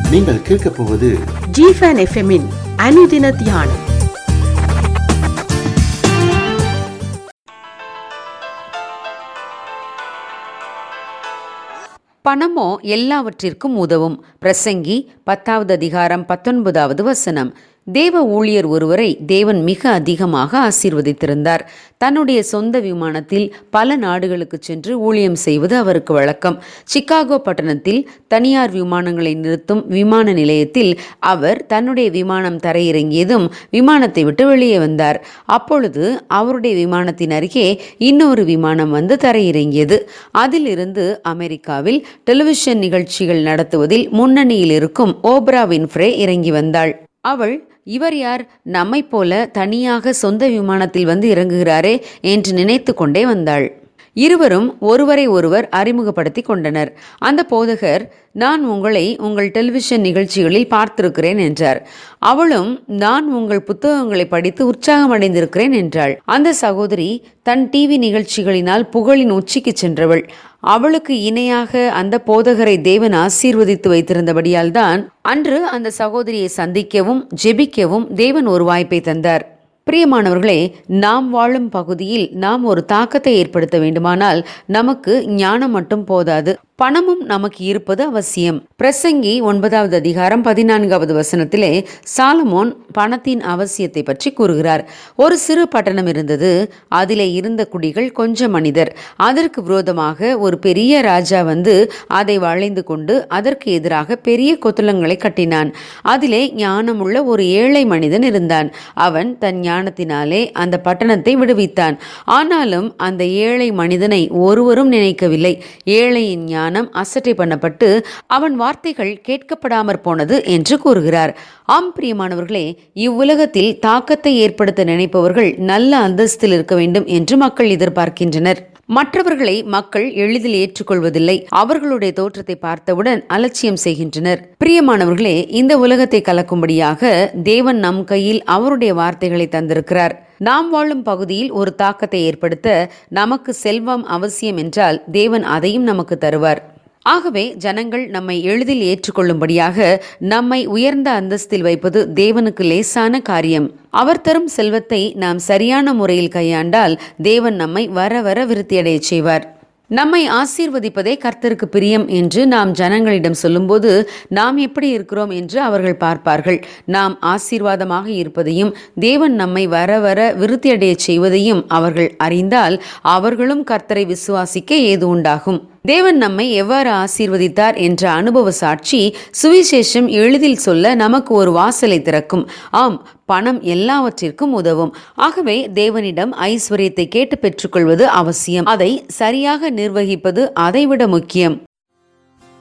நீங்கள் கேட்கப் போவது ஜிஃபன் எஃப்எம்மின் அனுதின தியானம் பணமோ எல்லாவற்றிற்கும் உதவும் பிரசங்கி பத்தாவது அதிகாரம் பத்தொன்பதாவது வசனம் தேவ ஊழியர் ஒருவரை தேவன் மிக அதிகமாக ஆசீர்வதித்திருந்தார் தன்னுடைய சொந்த விமானத்தில் பல நாடுகளுக்கு சென்று ஊழியம் செய்வது அவருக்கு வழக்கம் சிகாகோ பட்டணத்தில் தனியார் விமானங்களை நிறுத்தும் விமான நிலையத்தில் அவர் தன்னுடைய விமானம் தரையிறங்கியதும் விமானத்தை விட்டு வெளியே வந்தார் அப்பொழுது அவருடைய விமானத்தின் அருகே இன்னொரு விமானம் வந்து தரையிறங்கியது அதிலிருந்து அமெரிக்காவில் டெலிவிஷன் நிகழ்ச்சிகள் நடத்துவதில் முன்னணியில் இருக்கும் ஓப்ரா வின்ஃப்ரே இறங்கி வந்தாள் அவள் இவர் யார் நம்மைப் போல தனியாக சொந்த விமானத்தில் வந்து இறங்குகிறாரே என்று நினைத்து கொண்டே வந்தாள் இருவரும் ஒருவரை ஒருவர் அறிமுகப்படுத்தி கொண்டனர் அந்த போதகர் நான் உங்களை உங்கள் டெலிவிஷன் நிகழ்ச்சிகளில் பார்த்திருக்கிறேன் என்றார் அவளும் நான் உங்கள் புத்தகங்களை படித்து உற்சாகமடைந்திருக்கிறேன் என்றாள் அந்த சகோதரி தன் டிவி நிகழ்ச்சிகளினால் புகழின் உச்சிக்கு சென்றவள் அவளுக்கு இணையாக அந்த போதகரை தேவன் ஆசீர்வதித்து வைத்திருந்தபடியால் தான் அன்று அந்த சகோதரியை சந்திக்கவும் ஜெபிக்கவும் தேவன் ஒரு வாய்ப்பை தந்தார் பிரியமானவர்களே நாம் வாழும் பகுதியில் நாம் ஒரு தாக்கத்தை ஏற்படுத்த வேண்டுமானால் நமக்கு ஞானம் மட்டும் போதாது பணமும் நமக்கு இருப்பது அவசியம் பிரசங்கி ஒன்பதாவது அதிகாரம் பதினான்காவது வசனத்திலே சாலமோன் பணத்தின் அவசியத்தை பற்றி கூறுகிறார் ஒரு சிறு பட்டணம் இருந்தது அதிலே இருந்த குடிகள் கொஞ்சம் மனிதர் அதற்கு விரோதமாக ஒரு பெரிய ராஜா வந்து அதை வளைந்து கொண்டு அதற்கு எதிராக பெரிய கொத்தளங்களை கட்டினான் அதிலே ஞானமுள்ள ஒரு ஏழை மனிதன் இருந்தான் அவன் தன் ஞானத்தினாலே அந்த பட்டணத்தை விடுவித்தான் ஆனாலும் அந்த ஏழை மனிதனை ஒருவரும் நினைக்கவில்லை ஏழையின் ஞானம் அசட்டை பண்ணப்பட்டு அவன் வார்த்தைகள் கேட்கப்படாமற் போனது என்று கூறுகிறார் ஆம் பிரியமானவர்களே இவ்வுலகத்தில் தாக்கத்தை ஏற்படுத்த நினைப்பவர்கள் நல்ல அந்தஸ்தில் இருக்க வேண்டும் என்று மக்கள் எதிர்பார்க்கின்றனர் மற்றவர்களை மக்கள் எளிதில் ஏற்றுக்கொள்வதில்லை அவர்களுடைய தோற்றத்தை பார்த்தவுடன் அலட்சியம் செய்கின்றனர் பிரியமானவர்களே இந்த உலகத்தை கலக்கும்படியாக தேவன் நம் கையில் அவருடைய வார்த்தைகளை தந்திருக்கிறார் நாம் வாழும் பகுதியில் ஒரு தாக்கத்தை ஏற்படுத்த நமக்கு செல்வம் அவசியம் என்றால் தேவன் அதையும் நமக்கு தருவார் ஆகவே ஜனங்கள் நம்மை எளிதில் ஏற்றுக்கொள்ளும்படியாக நம்மை உயர்ந்த அந்தஸ்தில் வைப்பது தேவனுக்கு லேசான காரியம் அவர் தரும் செல்வத்தை நாம் சரியான முறையில் கையாண்டால் தேவன் நம்மை வர வர விருத்தியடைய செய்வார் நம்மை ஆசீர்வதிப்பதே கர்த்தருக்கு பிரியம் என்று நாம் ஜனங்களிடம் சொல்லும்போது நாம் எப்படி இருக்கிறோம் என்று அவர்கள் பார்ப்பார்கள் நாம் ஆசீர்வாதமாக இருப்பதையும் தேவன் நம்மை வர வர விருத்தியடைய செய்வதையும் அவர்கள் அறிந்தால் அவர்களும் கர்த்தரை விசுவாசிக்க ஏது உண்டாகும் தேவன் நம்மை எவ்வாறு ஆசீர்வதித்தார் என்ற அனுபவ சாட்சி சுவிசேஷம் எளிதில் சொல்ல நமக்கு ஒரு வாசலை திறக்கும் ஆம் பணம் எல்லாவற்றிற்கும் உதவும் ஆகவே தேவனிடம் ஐஸ்வர்யத்தை கேட்டு பெற்றுக்கொள்வது அவசியம் அதை சரியாக நிர்வகிப்பது அதைவிட முக்கியம்